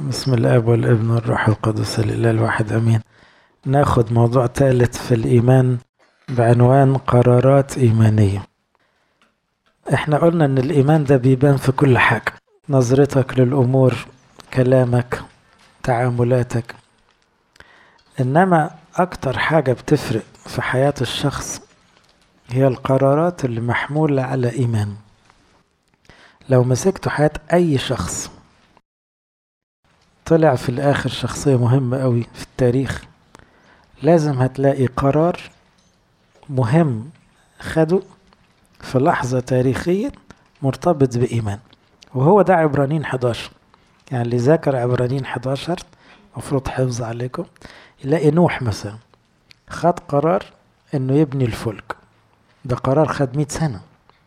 بسم الاب والابن والروح القدس الاله الواحد امين ناخد موضوع ثالث في الايمان بعنوان قرارات ايمانيه احنا قلنا ان الايمان ده بيبان في كل حاجه نظرتك للامور كلامك تعاملاتك انما اكتر حاجه بتفرق في حياه الشخص هي القرارات اللي محموله على ايمان لو مسكتوا حياه اي شخص طلع في الآخر شخصية مهمة أوي في التاريخ لازم هتلاقي قرار مهم خده في لحظة تاريخية مرتبط بإيمان وهو ده عبرانين 11 يعني اللي ذاكر عبرانين 11 مفروض حفظ عليكم يلاقي نوح مثلا خد قرار انه يبني الفلك ده قرار خد 100 سنة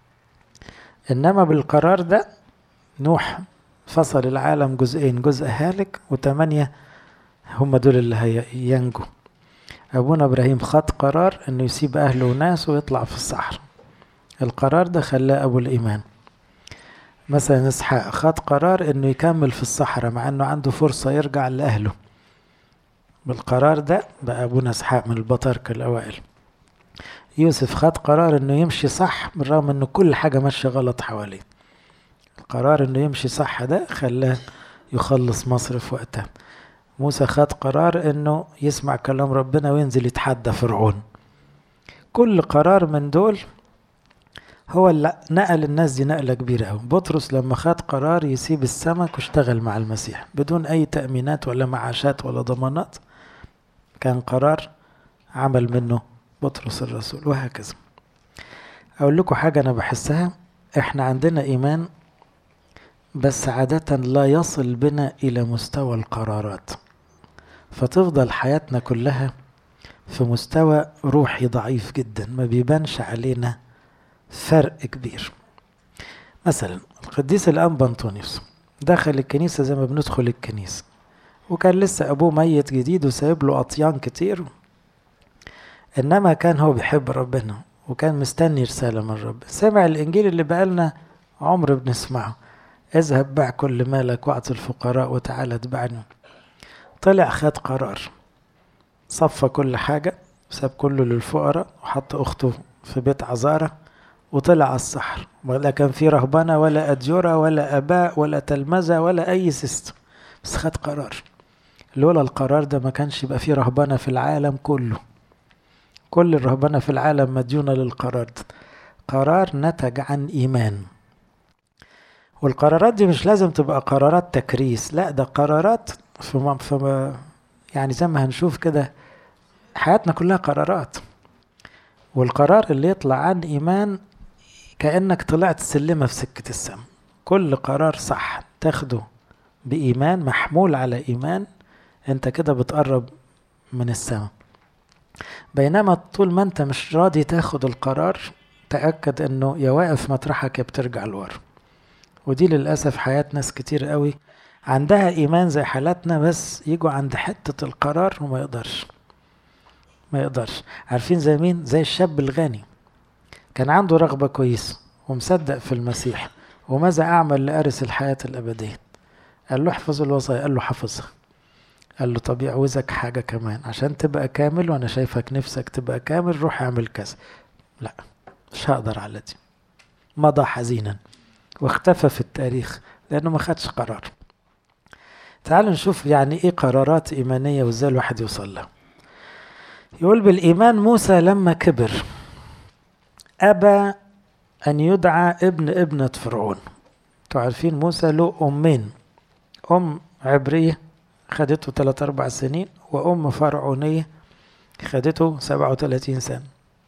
انما بالقرار ده نوح فصل العالم جزئين جزء هالك وثمانية هم دول اللي هينجوا أبونا إبراهيم خد قرار إنه يسيب أهله وناسه ويطلع في الصحراء القرار ده خلاه أبو الإيمان مثلا إسحاق خد قرار إنه يكمل في الصحراء مع إنه عنده فرصة يرجع لأهله بالقرار ده بقى أبونا إسحاق من البطاركة الأوائل يوسف خد قرار إنه يمشي صح بالرغم إنه كل حاجة ماشية غلط حواليه القرار انه يمشي صح ده خلاه يخلص مصر في وقتها موسى خد قرار انه يسمع كلام ربنا وينزل يتحدى فرعون كل قرار من دول هو اللي نقل الناس دي نقلة كبيرة أوي بطرس لما خد قرار يسيب السمك واشتغل مع المسيح بدون أي تأمينات ولا معاشات ولا ضمانات كان قرار عمل منه بطرس الرسول وهكذا أقول لكم حاجة أنا بحسها إحنا عندنا إيمان بس عادة لا يصل بنا إلى مستوى القرارات فتفضل حياتنا كلها في مستوى روحي ضعيف جدا ما بيبانش علينا فرق كبير مثلا القديس الأنبا أنطونيوس دخل الكنيسة زي ما بندخل الكنيسة وكان لسه أبوه ميت جديد وسايب له أطيان كتير إنما كان هو بيحب ربنا وكان مستني رسالة من رب سمع الإنجيل اللي بقالنا عمر بنسمعه اذهب بع كل مالك واعط الفقراء وتعالى اتبعني طلع خد قرار صفى كل حاجة ساب كله للفقراء وحط أخته في بيت عزارة وطلع على الصحر ولا كان في رهبنة ولا أديرة ولا أباء ولا تلمذة ولا أي سيستم بس خد قرار لولا القرار ده ما كانش يبقى فيه رهبنة في العالم كله كل الرهبنة في العالم مديونة للقرار ده قرار نتج عن إيمان والقرارات دي مش لازم تبقى قرارات تكريس لا ده قرارات في, في يعني زي ما هنشوف كده حياتنا كلها قرارات والقرار اللي يطلع عن ايمان كانك طلعت سلمه في سكه السما كل قرار صح تاخده بايمان محمول على ايمان انت كده بتقرب من السما بينما طول ما انت مش راضي تاخد القرار تاكد انه يا واقف مطرحك يا بترجع لورا ودي للأسف حياة ناس كتير قوي عندها إيمان زي حالاتنا بس يجوا عند حتة القرار وما يقدرش ما يقدرش عارفين زي مين زي الشاب الغني كان عنده رغبة كويسة ومصدق في المسيح وماذا أعمل لأرث الحياة الأبدية قال له احفظ الوصايا قال له حفظها قال له طب يعوزك حاجة كمان عشان تبقى كامل وأنا شايفك نفسك تبقى كامل روح اعمل كذا لا مش هقدر على دي مضى حزينا واختفى في التاريخ لأنه ما خدش قرار تعالوا نشوف يعني ايه قرارات إيمانية وازاي الواحد يوصل لها يقول بالإيمان موسى لما كبر أبى أن يدعى ابن ابنة فرعون تعرفين موسى له أمين أم عبرية خدته 3 أربع سنين وأم فرعونية خدته 37 سنة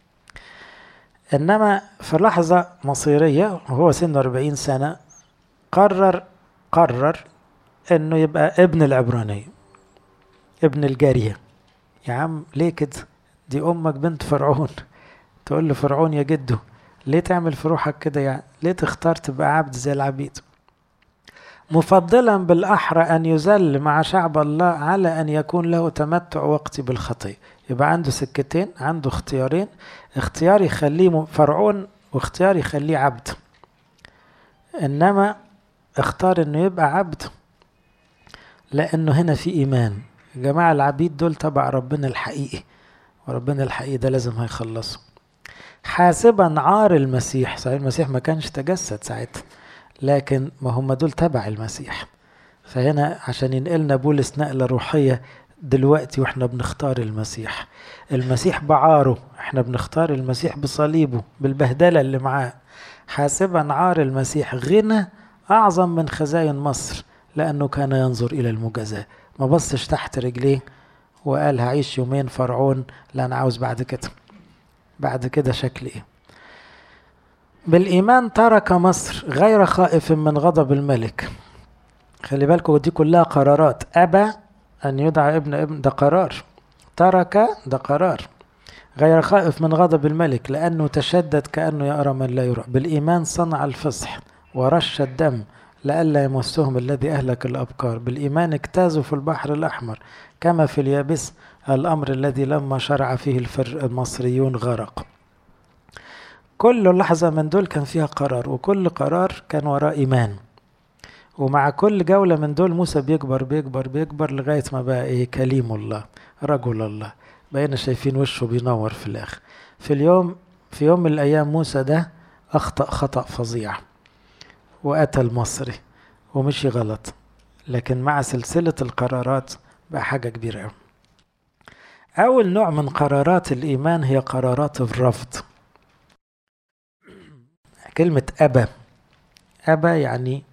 إنما في لحظة مصيرية وهو سنه 40 سنة قرر قرر إنه يبقى ابن العبرانية ابن الجارية يا عم ليه كده دي أمك بنت فرعون تقول له فرعون يا جده ليه تعمل في روحك كده يعني ليه تختار تبقى عبد زي العبيد مفضلا بالأحرى أن يذل مع شعب الله على أن يكون له تمتع وقتي بالخطية يبقى عنده سكتين عنده اختيارين اختيار يخليه فرعون واختيار يخليه عبد انما اختار انه يبقى عبد لأنه هنا في إيمان جماعة العبيد دول تبع ربنا الحقيقي وربنا الحقيقي ده لازم هيخلصه حاسبا عار المسيح صحيح المسيح ما كانش تجسد ساعتها لكن ما هم دول تبع المسيح فهنا عشان ينقلنا بولس نقلة روحية دلوقتي واحنا بنختار المسيح المسيح بعاره احنا بنختار المسيح بصليبه بالبهدلة اللي معاه حاسبا عار المسيح غنى أعظم من خزاين مصر لأنه كان ينظر إلى المجازاة ما بصش تحت رجليه وقال هعيش يومين فرعون لا أنا عاوز بعد كده بعد كده شكل إيه بالإيمان ترك مصر غير خائف من غضب الملك خلي بالكم دي كلها قرارات أبى أن يدعى ابن ابن ده قرار ترك ده قرار غير خائف من غضب الملك لأنه تشدد كأنه يرى من لا يرى بالإيمان صنع الفصح ورش الدم لئلا يمسهم الذي أهلك الأبكار بالإيمان اجتازوا في البحر الأحمر كما في اليابس الأمر الذي لما شرع فيه الفر المصريون غرق كل لحظة من دول كان فيها قرار وكل قرار كان وراه إيمان ومع كل جولة من دول موسى بيكبر بيكبر بيكبر لغاية ما بقى إيه كليم الله رجل الله بقينا شايفين وشه بينور في الآخر في اليوم في يوم من الأيام موسى ده أخطأ خطأ فظيع وقتل مصري ومشي غلط لكن مع سلسلة القرارات بقى حاجة كبيرة أوي أول نوع من قرارات الإيمان هي قرارات الرفض كلمة أبى أبى يعني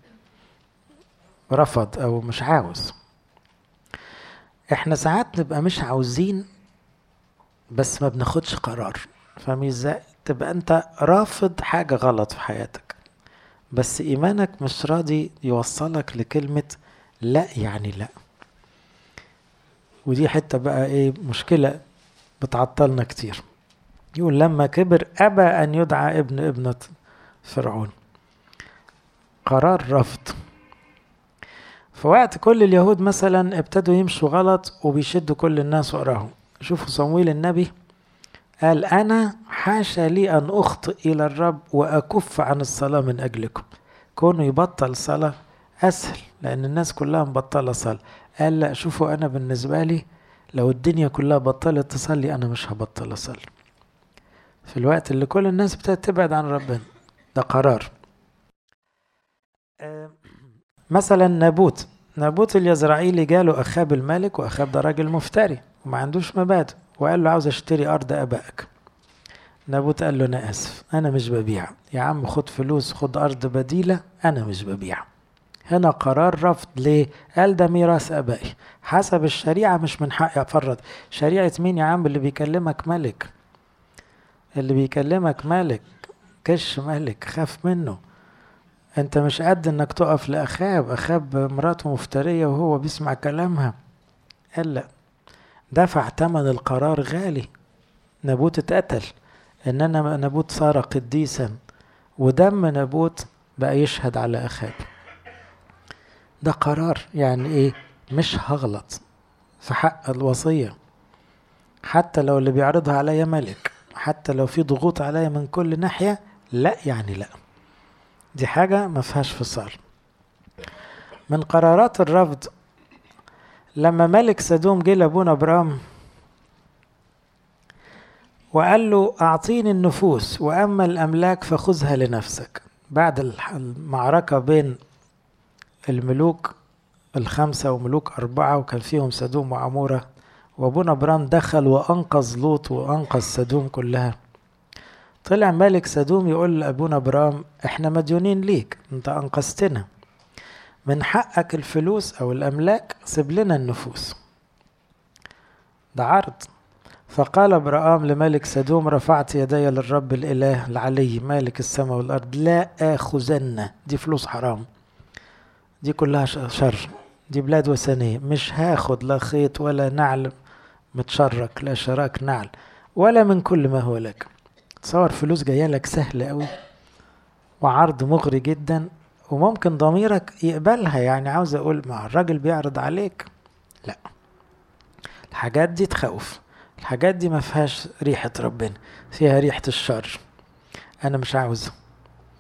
رفض أو مش عاوز احنا ساعات نبقى مش عاوزين بس ما بناخدش قرار فاهم ازاي تبقى انت رافض حاجة غلط في حياتك بس ايمانك مش راضي يوصلك لكلمة لا يعني لا ودي حتة بقى ايه مشكلة بتعطلنا كتير يقول لما كبر أبى أن يدعى ابن ابنة فرعون قرار رفض في وقت كل اليهود مثلا ابتدوا يمشوا غلط وبيشدوا كل الناس وراهم شوفوا صمويل النبي قال أنا حاشا لي أن أخطئ إلى الرب وأكف عن الصلاة من أجلكم كونه يبطل صلاة أسهل لأن الناس كلها مبطلة صلاة قال لا شوفوا أنا بالنسبة لي لو الدنيا كلها بطلت تصلي أنا مش هبطل أصلي في الوقت اللي كل الناس ابتدت تبعد عن ربنا ده قرار مثلا نابوت نابوت اليزرعيلي جاله أخاب الملك وأخاب ده راجل مفتري وما عندوش مبادئ وقال له عاوز اشتري أرض أبائك نابوت قال له أنا آسف أنا مش ببيع يا عم خد فلوس خد أرض بديلة أنا مش ببيع هنا قرار رفض ليه؟ قال ده ميراث أبائي حسب الشريعة مش من حقي أفرط شريعة مين يا عم اللي بيكلمك ملك اللي بيكلمك ملك كش ملك خاف منه انت مش قد انك تقف لاخاب اخاب مراته مفتريه وهو بيسمع كلامها قال لا دفع ثمن القرار غالي نابوت اتقتل انما نابوت صار قديسا ودم نابوت بقى يشهد على اخاب ده قرار يعني ايه مش هغلط في حق الوصيه حتى لو اللي بيعرضها عليا ملك حتى لو في ضغوط عليا من كل ناحيه لا يعني لا دي حاجة ما فيهاش فصال من قرارات الرفض لما ملك سدوم جه لابونا ابرام وقال له أعطيني النفوس وأما الأملاك فخذها لنفسك بعد المعركة بين الملوك الخمسة وملوك أربعة وكان فيهم سدوم وعمورة وأبونا ابرام دخل وأنقذ لوط وأنقذ سدوم كلها طلع ملك سدوم يقول لأبونا برام احنا مديونين ليك انت انقذتنا من حقك الفلوس او الاملاك سيب لنا النفوس ده عرض فقال ابراهام لملك سدوم رفعت يدي للرب الاله العلي مالك السماء والارض لا اخذن دي فلوس حرام دي كلها شر دي بلاد وثنيه مش هاخد لا خيط ولا نعل متشرك لا شراك نعل ولا من كل ما هو لك تصور فلوس جايه لك سهل قوي وعرض مغري جدا وممكن ضميرك يقبلها يعني عاوز اقول مع الراجل بيعرض عليك لا الحاجات دي تخوف الحاجات دي ما فيهاش ريحة ربنا فيها ريحة الشر انا مش عاوزه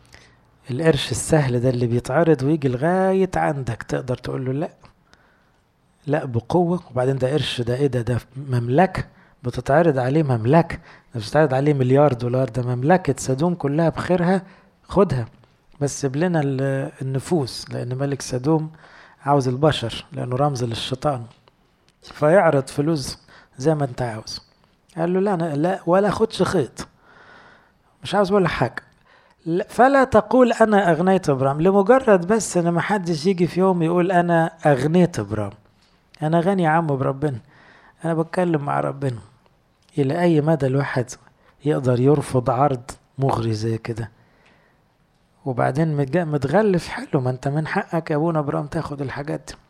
القرش السهل ده اللي بيتعرض ويجي لغاية عندك تقدر تقول له لا لا بقوة وبعدين ده قرش ده ايه ده ده مملكة بتتعرض عليه مملكة ده بتتعرض عليه مليار دولار ده مملكة سدوم كلها بخيرها خدها بس سيب لنا النفوس لأن ملك سدوم عاوز البشر لأنه رمز للشيطان فيعرض فلوس زي ما انت عاوز قال له لا أنا لا ولا خدش خيط مش عاوز ولا حاجة فلا تقول أنا أغنيت إبرام لمجرد بس إن ما حدش يجي في يوم يقول أنا أغنيت إبرام أنا غني يا عم بربنا أنا بتكلم مع ربنا إلى أي مدى الواحد يقدر يرفض عرض مغري زي كده وبعدين متغلف حلو ما انت من حقك يا ابونا ابراهيم تاخد الحاجات دي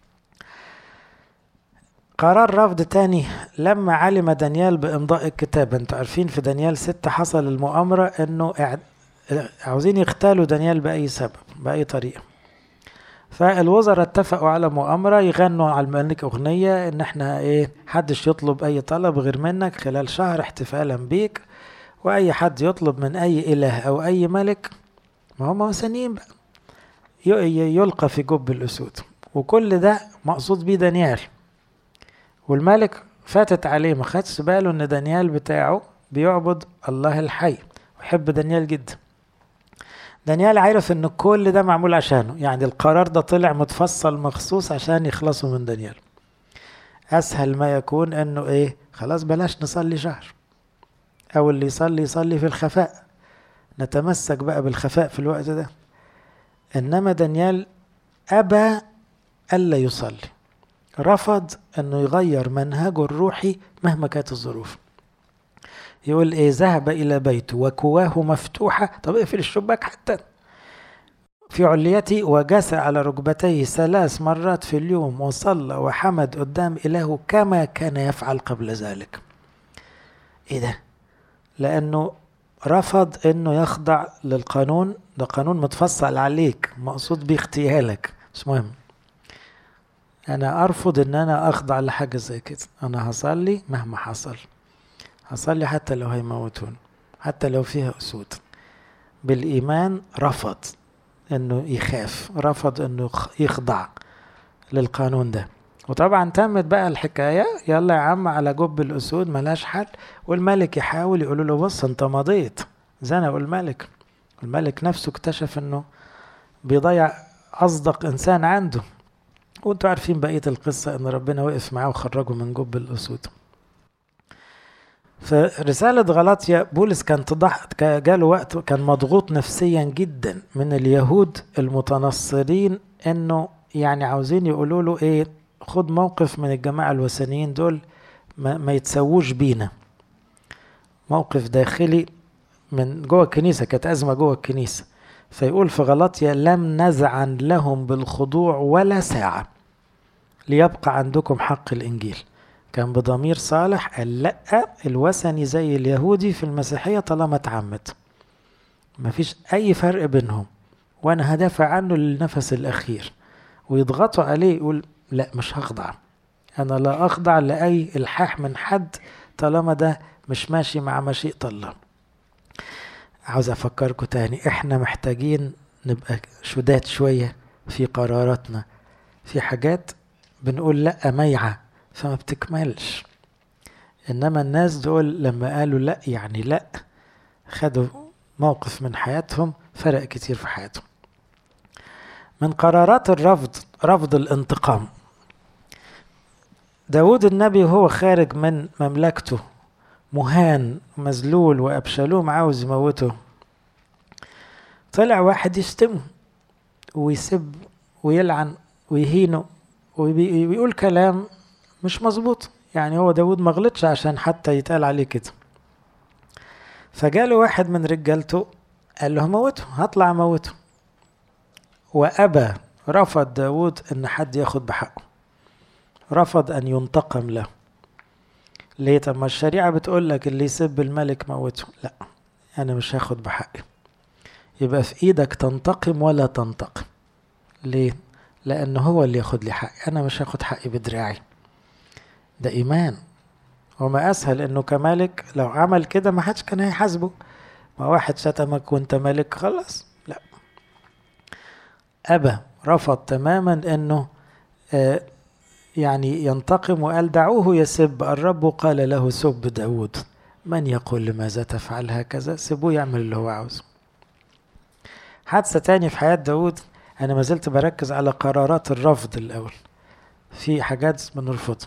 قرار رفض تاني لما علم دانيال بإمضاء الكتاب انتوا عارفين في دانيال ستة حصل المؤامرة انه عاوزين يغتالوا دانيال بأي سبب بأي طريقة فالوزراء اتفقوا على مؤامرة يغنوا على الملك أغنية إن إحنا إيه حدش يطلب أي طلب غير منك خلال شهر احتفالا بيك وأي حد يطلب من أي إله أو أي ملك ما هم وثنيين بقى يلقى في جب الأسود وكل ده مقصود بيه دانيال والملك فاتت عليه ما خدش باله إن دانيال بتاعه بيعبد الله الحي ويحب دانيال جدا دانيال عارف ان كل ده معمول عشانه يعني القرار ده طلع متفصل مخصوص عشان يخلصوا من دانيال اسهل ما يكون انه ايه خلاص بلاش نصلي شهر او اللي يصلي يصلي في الخفاء نتمسك بقى بالخفاء في الوقت ده انما دانيال ابى الا يصلي رفض انه يغير منهجه الروحي مهما كانت الظروف يقول ايه ذهب الى بيته وكواه مفتوحة طب اقفل الشباك حتى في عليتي وجس على ركبتيه ثلاث مرات في اليوم وصلى وحمد قدام إلهه كما كان يفعل قبل ذلك ايه ده لانه رفض انه يخضع للقانون ده قانون متفصل عليك مقصود بيه اغتيالك مش مهم انا ارفض ان انا اخضع لحاجه زي كده انا هصلي مهما حصل هصلي حتى لو هيموتون حتى لو فيها أسود بالإيمان رفض إنه يخاف رفض إنه يخضع للقانون ده وطبعا تمت بقى الحكاية يلا يا عم على جب الأسود ملاش حل والملك يحاول يقول له بص أنت مضيت زنقوا الملك الملك نفسه اكتشف إنه بيضيع أصدق إنسان عنده وانتوا عارفين بقية القصة إن ربنا وقف معاه وخرجه من جب الأسود في رسالة غلاطيا بولس كان تضح جاله وقت كان مضغوط نفسيا جدا من اليهود المتنصرين انه يعني عاوزين يقولوا له ايه خد موقف من الجماعة الوثنيين دول ما, ما يتسووش بينا موقف داخلي من جوه الكنيسة كانت أزمة جوه الكنيسة فيقول في غلطيا لم نزعن لهم بالخضوع ولا ساعة ليبقى عندكم حق الإنجيل كان بضمير صالح قال لا الوثني زي اليهودي في المسيحية طالما اتعمد مفيش أي فرق بينهم وأنا هدافع عنه للنفس الأخير ويضغطوا عليه يقول لا مش هخضع أنا لا أخضع لأي إلحاح من حد طالما ده مش ماشي مع مشيئة الله عاوز أفكركم تاني إحنا محتاجين نبقى شداد شوية في قراراتنا في حاجات بنقول لأ ميعة فما بتكملش انما الناس دول لما قالوا لا يعني لا خدوا موقف من حياتهم فرق كتير في حياتهم من قرارات الرفض رفض الانتقام داود النبي وهو خارج من مملكته مهان مذلول وأبشالوم عاوز يموته طلع واحد يشتمه ويسب ويلعن ويهينه ويقول كلام مش مظبوط يعني هو داود ما غلطش عشان حتى يتقال عليه كده فجاله واحد من رجالته قال له موته هطلع موته وأبى رفض داود ان حد ياخد بحقه رفض ان ينتقم له ليه طب ما الشريعة بتقول لك اللي يسب الملك موته لا انا مش هاخد بحقي يبقى في ايدك تنتقم ولا تنتقم ليه لانه هو اللي ياخد لي حقي انا مش هاخد حقي بدراعي ده ايمان وما اسهل انه كمالك لو عمل كده ما حدش كان هيحاسبه ما واحد شتمك وانت مالك خلاص لا ابى رفض تماما انه يعني ينتقم وقال دعوه يسب الرب قال له سب داود من يقول لماذا تفعل هكذا سيبوه يعمل اللي هو عاوزه حادثة تاني في حياة داود أنا ما زلت بركز على قرارات الرفض الأول في حاجات بنرفضها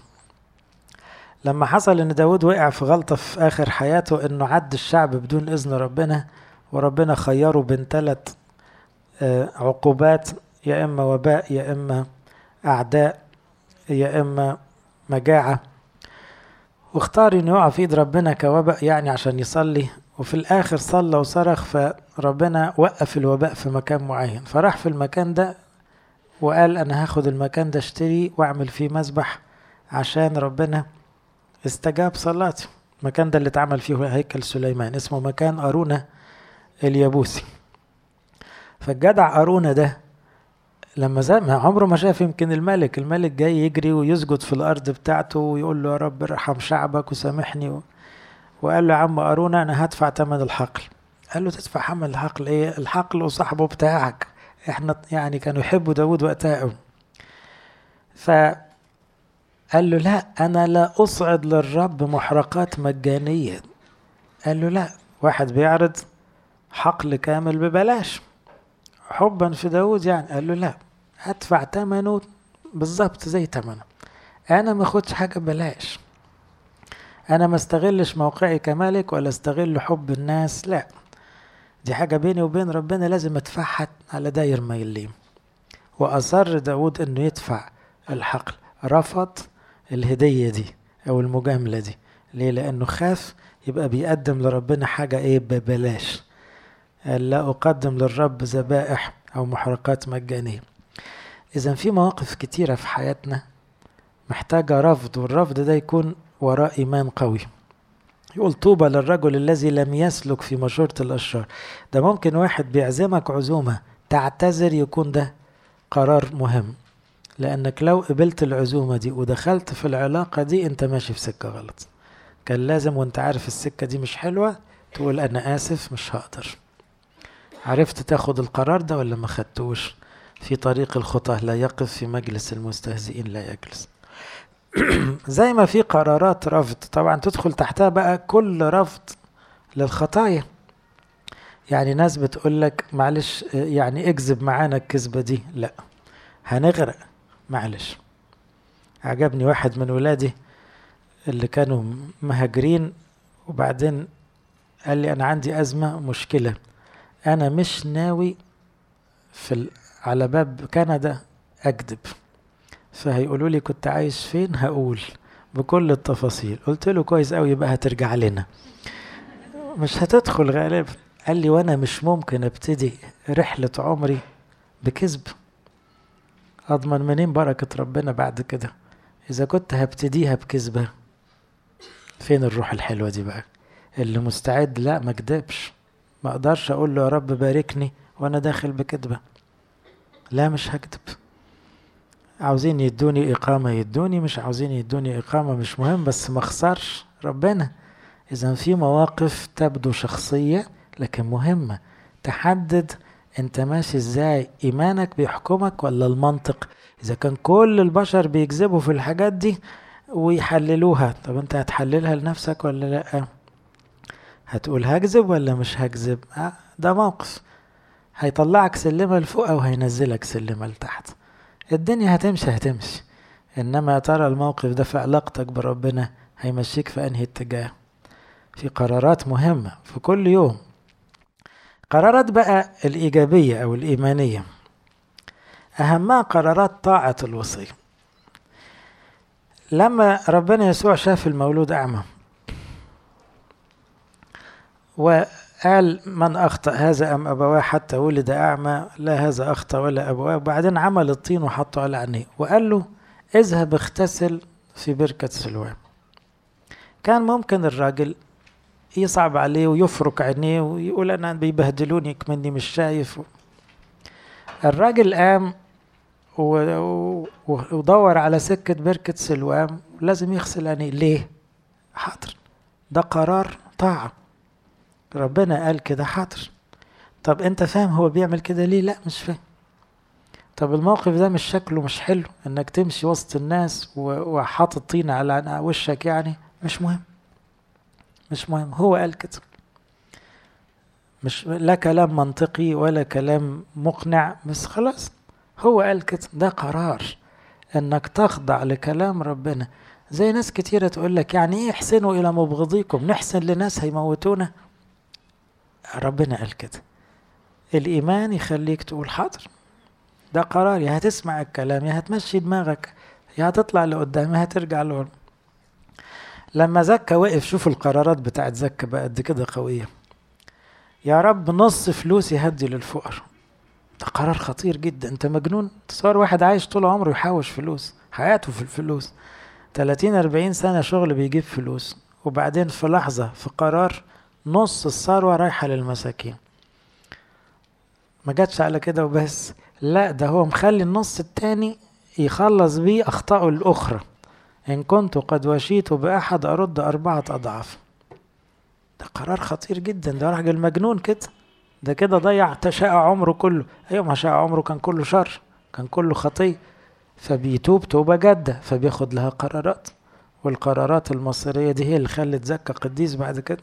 لما حصل ان داود وقع في غلطة في اخر حياته انه عد الشعب بدون اذن ربنا وربنا خيره بين ثلاث عقوبات يا اما وباء يا اما اعداء يا اما مجاعة واختار انه يقع في ايد ربنا كوباء يعني عشان يصلي وفي الاخر صلى وصرخ فربنا وقف الوباء في مكان معين فراح في المكان ده وقال انا هاخد المكان ده اشتري واعمل فيه مسبح عشان ربنا استجاب صلاتي المكان ده اللي اتعمل فيه هيكل سليمان اسمه مكان أرونا اليابوسي فالجدع أرونا ده لما زي ما عمره ما شاف يمكن الملك الملك جاي يجري ويسجد في الأرض بتاعته ويقول له يا رب ارحم شعبك وسامحني و... وقال له يا عم أرونا أنا هدفع ثمن الحقل قال له تدفع ثمن الحقل إيه الحقل وصاحبه بتاعك احنا يعني كانوا يحبوا داود وقتها قوي ف قال له لا أنا لا أصعد للرب محرقات مجانية قال له لا واحد بيعرض حقل كامل ببلاش حبا في داود يعني قال له لا هدفع تمنه بالظبط زي تمنه أنا ما أخدش حاجة ببلاش أنا ما استغلش موقعي كملك ولا استغل حب الناس لا دي حاجة بيني وبين ربنا لازم أدفعها على داير ما يليم وأصر داود إنه يدفع الحقل رفض الهدية دي أو المجاملة دي ليه؟ لأنه خاف يبقى بيقدم لربنا حاجة إيه ببلاش قال لا أقدم للرب ذبائح أو محرقات مجانية إذا في مواقف كتيرة في حياتنا محتاجة رفض والرفض ده يكون وراء إيمان قوي يقول طوبى للرجل الذي لم يسلك في مشورة الأشرار ده ممكن واحد بيعزمك عزومة تعتذر يكون ده قرار مهم لأنك لو قبلت العزومة دي ودخلت في العلاقة دي أنت ماشي في سكة غلط كان لازم وأنت عارف السكة دي مش حلوة تقول أنا آسف مش هقدر عرفت تاخد القرار ده ولا ما خدتوش في طريق الخطى لا يقف في مجلس المستهزئين لا يجلس زي ما في قرارات رفض طبعا تدخل تحتها بقى كل رفض للخطايا يعني ناس بتقول لك معلش يعني اكذب معانا الكذبة دي لا هنغرق معلش عجبني واحد من ولادي اللي كانوا مهاجرين وبعدين قال لي انا عندي ازمة مشكلة انا مش ناوي في ال... على باب كندا اكذب فهيقولوا لي كنت عايش فين هقول بكل التفاصيل قلت له كويس قوي يبقى هترجع لنا مش هتدخل غالبا قال لي وانا مش ممكن ابتدي رحلة عمري بكذب اضمن منين بركة ربنا بعد كده اذا كنت هبتديها بكذبة فين الروح الحلوة دي بقى اللي مستعد لا ما كدبش ما اقدرش اقول له يا رب باركني وانا داخل بكذبة لا مش هكذب عاوزين يدوني إقامة يدوني مش عاوزين يدوني إقامة مش مهم بس ما اخسرش ربنا إذا في مواقف تبدو شخصية لكن مهمة تحدد أنت ماشي إزاي إيمانك بيحكمك ولا المنطق إذا كان كل البشر بيكذبوا في الحاجات دي ويحللوها طب أنت هتحللها لنفسك ولا لأ هتقول هكذب ولا مش هكذب آه ده موقف هيطلعك سلمة لفوق أو هينزلك سلمة لتحت الدنيا هتمشي هتمشي انما يا ترى الموقف ده في علاقتك بربنا هيمشيك في انهي اتجاه في قرارات مهمة في كل يوم قرارات بقى الإيجابية أو الإيمانية أهمها قرارات طاعة الوصية لما ربنا يسوع شاف المولود أعمى وقال من أخطأ هذا أم أبواه حتى ولد أعمى لا هذا أخطأ ولا أبواه وبعدين عمل الطين وحطه على عينيه وقال له اذهب اغتسل في بركة سلوان كان ممكن الراجل يصعب عليه ويفرك عينيه ويقول أنا بيبهدلوني كمني مش شايف الراجل قام ودور على سكة بركة سلوان لازم يغسل عينيه ليه؟ حاضر ده قرار طاعة ربنا قال كده حاضر طب انت فاهم هو بيعمل كده ليه لا مش فاهم طب الموقف ده مش شكله مش حلو انك تمشي وسط الناس وحاطط طينة على وشك يعني مش مهم مش مهم هو قال كده مش لا كلام منطقي ولا كلام مقنع بس خلاص هو قال كده ده قرار انك تخضع لكلام ربنا زي ناس كتيرة تقول لك يعني ايه احسنوا الى مبغضيكم نحسن لناس هيموتونا ربنا قال كده الايمان يخليك تقول حاضر ده قرار يا هتسمع الكلام يا هتمشي دماغك يا هتطلع لقدام يا هترجع لورا لما زكا وقف شوف القرارات بتاعت زكا بقى قد كده قوية يا رب نص فلوسي هدي للفقر ده قرار خطير جدا انت مجنون تصور واحد عايش طول عمره يحوش فلوس حياته في الفلوس 30 40 سنة شغل بيجيب فلوس وبعدين في لحظة في قرار نص الثروة رايحة للمساكين ما جاتش على كده وبس لا ده هو مخلي النص التاني يخلص بيه أخطائه الأخرى إن كنت قد وشيت بأحد أرد أربعة أضعاف ده قرار خطير جدا ده راجل مجنون كده ده كده ضيع تشاء عمره كله أيوة ما شاء عمره كان كله شر كان كله خطية فبيتوب توبة جادة فبياخد لها قرارات والقرارات المصيرية دي هي اللي خلت زكا قديس بعد كده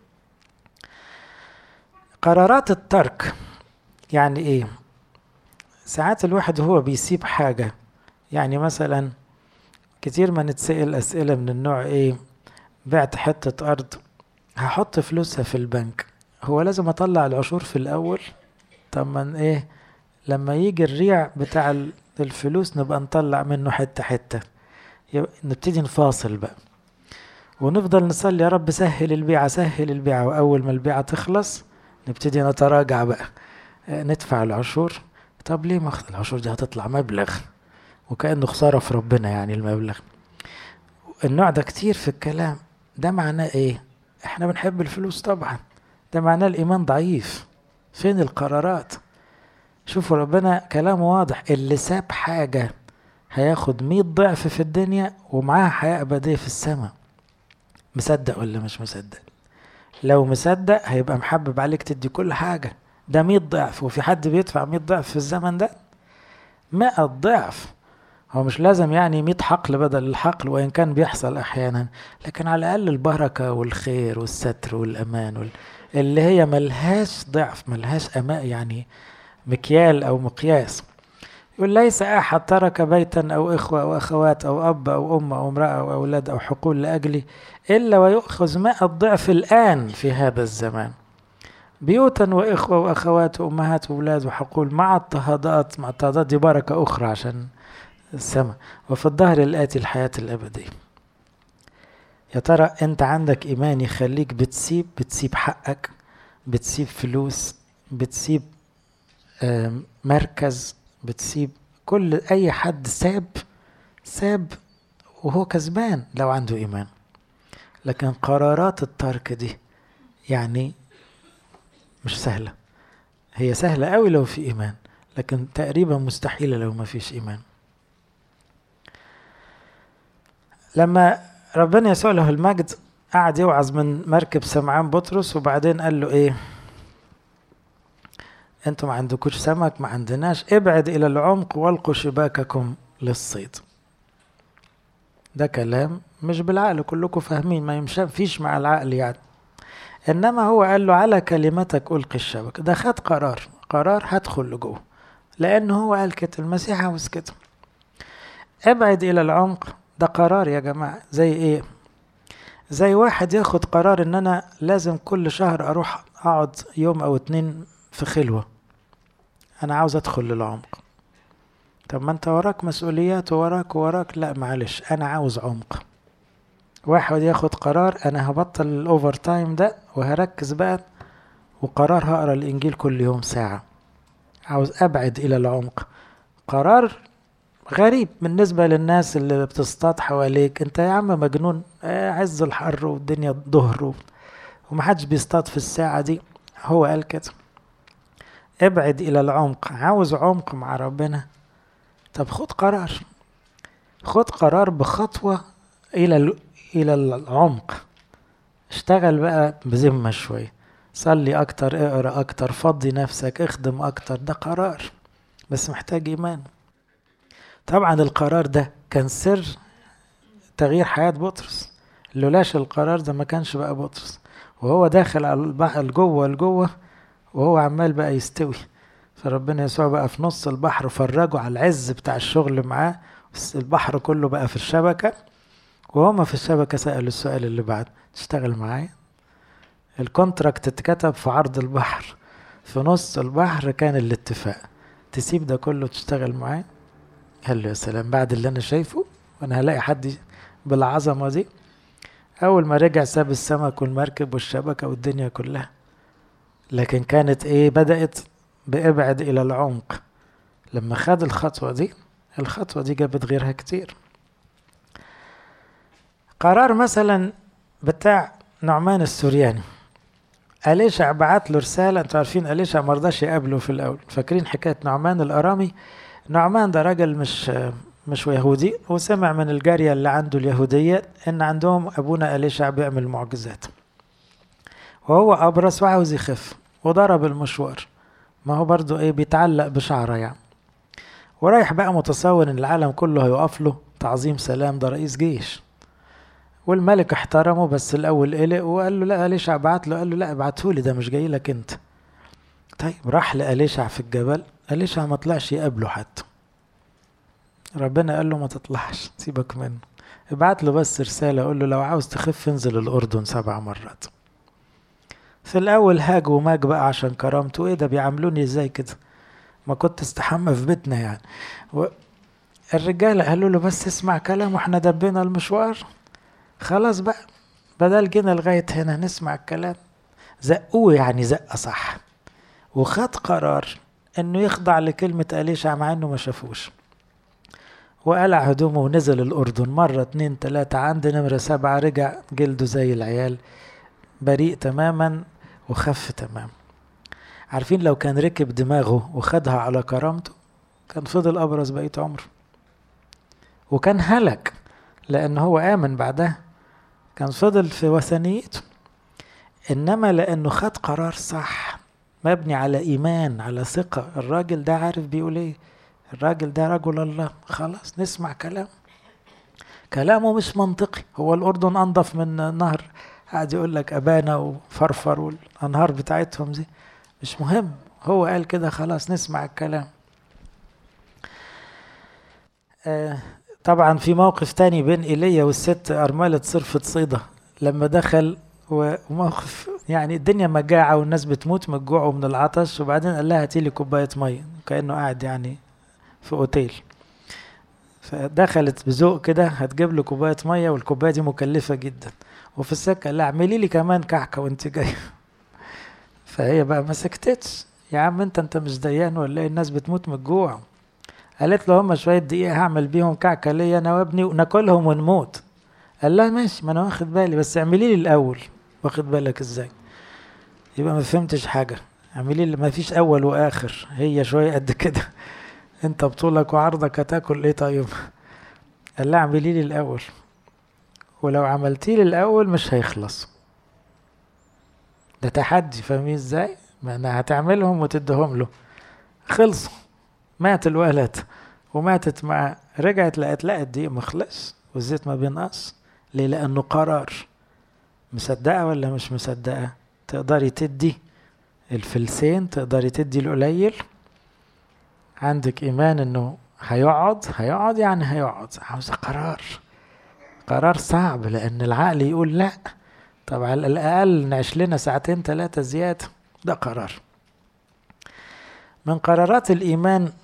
قرارات الترك يعني ايه ساعات الواحد هو بيسيب حاجة يعني مثلا كتير ما نتسأل أسئلة من النوع ايه بعت حتة أرض هحط فلوسها في البنك هو لازم أطلع العشور في الأول طب من ايه لما يجي الريع بتاع الفلوس نبقى نطلع منه حتة حتة نبتدي نفاصل بقى ونفضل نصلي يا رب سهل البيعة سهل البيعة وأول ما البيعة تخلص نبتدي نتراجع بقى ندفع العشور طب ليه ما العشور دي هتطلع مبلغ وكأنه خسارة في ربنا يعني المبلغ النوع ده كتير في الكلام ده معناه ايه احنا بنحب الفلوس طبعا ده معناه الايمان ضعيف فين القرارات شوفوا ربنا كلامه واضح اللي ساب حاجة هياخد مية ضعف في الدنيا ومعاها حياة أبدية في السماء مصدق ولا مش مصدق لو مصدق هيبقى محبب عليك تدي كل حاجة ده مية ضعف وفي حد بيدفع مية ضعف في الزمن ده مئة ضعف هو مش لازم يعني مية حقل بدل الحقل وإن كان بيحصل أحيانا لكن على الأقل البركة والخير والستر والأمان وال... اللي هي ملهاش ضعف ملهاش أماء يعني مكيال أو مقياس يقول ليس أحد ترك بيتا أو إخوة أو أخوات أو أب أو أم أو امرأة أو أولاد أو حقول لأجلي إلا ويؤخذ ماء الضعف الآن في هذا الزمان بيوتا وإخوة وأخوات وأمهات وأولاد وحقول مع اضطهادات مع اضطهادات دي بركة أخرى عشان السماء وفي الظهر الآتي الحياة الأبدية يا ترى أنت عندك إيمان يخليك بتسيب بتسيب حقك بتسيب فلوس بتسيب مركز بتسيب كل أي حد ساب ساب وهو كسبان لو عنده إيمان لكن قرارات الترك دي يعني مش سهلة هي سهلة قوي لو في إيمان لكن تقريبا مستحيلة لو ما فيش إيمان لما ربنا يسوع له المجد قعد يوعظ من مركب سمعان بطرس وبعدين قال له ايه انتوا ما عندكوش سمك ما عندناش ابعد الى العمق والقوا شباككم للصيد ده كلام مش بالعقل كلكم فاهمين ما يمشي فيش مع العقل يعني انما هو قال له على كلمتك القي الشبك ده خد قرار قرار هدخل لجوه لانه هو قال كده المسيح عاوز كده ابعد الى العمق ده قرار يا جماعه زي ايه زي واحد ياخد قرار ان انا لازم كل شهر اروح اقعد يوم او اتنين في خلوه انا عاوز ادخل للعمق طب ما انت وراك مسؤوليات ووراك ووراك لا معلش انا عاوز عمق واحد ياخد قرار انا هبطل الاوفر تايم ده وهركز بقى وقرار هقرا الانجيل كل يوم ساعه عاوز ابعد الى العمق قرار غريب بالنسبة للناس اللي بتصطاد حواليك انت يا عم مجنون عز الحر والدنيا ظهر ومحدش بيصطاد في الساعة دي هو قال كده ابعد الى العمق عاوز عمق مع ربنا طب خد قرار خد قرار بخطوة الى الى العمق اشتغل بقى بذمة شوية صلي اكتر اقرا اكتر فضي نفسك اخدم اكتر ده قرار بس محتاج إيمان طبعا القرار ده كان سر تغيير حياة بطرس لولاش القرار ده ما كانش بقى بطرس وهو داخل على البحر لجوه لجوه وهو عمال بقى يستوي فربنا يسوع بقى في نص البحر فرجه على العز بتاع الشغل معاه البحر كله بقى في الشبكة وهما في الشبكة سألوا السؤال اللي بعد تشتغل معايا الكونتراكت اتكتب في عرض البحر في نص البحر كان الاتفاق تسيب ده كله تشتغل معايا قال له يا سلام بعد اللي انا شايفه وانا هلاقي حد بالعظمة دي اول ما رجع ساب السمك والمركب والشبكة والدنيا كلها لكن كانت ايه بدأت بابعد الى العمق لما خد الخطوة دي الخطوة دي جابت غيرها كتير قرار مثلا بتاع نعمان السورياني أليشع بعت له رسالة انتوا عارفين أليشع مرضاش يقابله في الأول فاكرين حكاية نعمان الأرامي نعمان ده راجل مش مش يهودي وسمع من الجارية اللي عنده اليهودية إن عندهم أبونا أليشع بيعمل معجزات وهو أبرص وعاوز يخف وضرب المشوار ما هو برضو إيه بيتعلق بشعره يعني ورايح بقى متصور إن العالم كله هيقف له تعظيم سلام ده رئيس جيش والملك احترمه بس الاول قلق وقال له لا اليشع بعت له قال له لا ابعته لي ده مش جاي لك انت طيب راح لاليشع في الجبل اليشع ما طلعش يقابله حتى ربنا قال له ما تطلعش سيبك منه ابعت له بس رسالة قول له لو عاوز تخف انزل الأردن سبع مرات في الأول هاج وماج بقى عشان كرامته ايه ده بيعاملوني ازاي كده ما كنت استحمى في بيتنا يعني و... الرجالة قالوا له بس اسمع كلام واحنا دبينا المشوار خلاص بقى بدل جينا لغاية هنا نسمع الكلام زقوه يعني زقة صح وخد قرار انه يخضع لكلمة أليشع مع انه ما شافوش وقلع هدومه ونزل الأردن مرة اتنين تلاتة عند نمرة سبعة رجع جلده زي العيال بريء تماما وخف تمام عارفين لو كان ركب دماغه وخدها على كرامته كان فضل أبرز بقية عمره وكان هلك لأن هو آمن بعدها كان فضل في وثنيته إنما لأنه خد قرار صح مبني على إيمان على ثقة الراجل ده عارف بيقول إيه الراجل ده رجل الله خلاص نسمع كلام كلامه مش منطقي هو الأردن أنظف من نهر قاعد يقول لك أبانا وفرفر والأنهار بتاعتهم دي مش مهم هو قال كده خلاص نسمع الكلام آه طبعا في موقف تاني بين ايليا والست أرملة صرفة صيدة لما دخل وموقف يعني الدنيا مجاعة والناس بتموت من الجوع ومن العطش وبعدين قال لها هاتي لي كوباية مية كأنه قاعد يعني في أوتيل فدخلت بذوق كده هتجيب له كوباية مية والكوباية دي مكلفة جدا وفي السكة لا اعملي لي كمان كعكة وانت جاية فهي بقى ما سكتتش يا عم انت انت مش ديان ولا ايه الناس بتموت من الجوع قالت له هما شوية دقيقة هعمل بيهم كعكة ليا أنا وابني وناكلهم ونموت قال لها ماشي ما أنا واخد بالي بس اعملي لي الأول واخد بالك إزاي يبقى ما فهمتش حاجة اعملي لي ما فيش أول وآخر هي شوية قد كده أنت بطولك وعرضك هتاكل إيه طيب قال لها اعملي لي الأول ولو عملتي لي الأول مش هيخلص ده تحدي فاهمين ازاي؟ ما انا هتعملهم وتديهم له خلصوا مات الولد وماتت مع رجعت لقت لا الدقيق مخلص والزيت ما بينقص ليه لانه قرار مصدقه ولا مش مصدقه تقدري تدي الفلسين تقدري تدي القليل عندك ايمان انه هيقعد هيقعد يعني هيقعد عاوزه قرار قرار صعب لان العقل يقول لا طب على الاقل نعيش لنا ساعتين ثلاثه زياده ده قرار من قرارات الايمان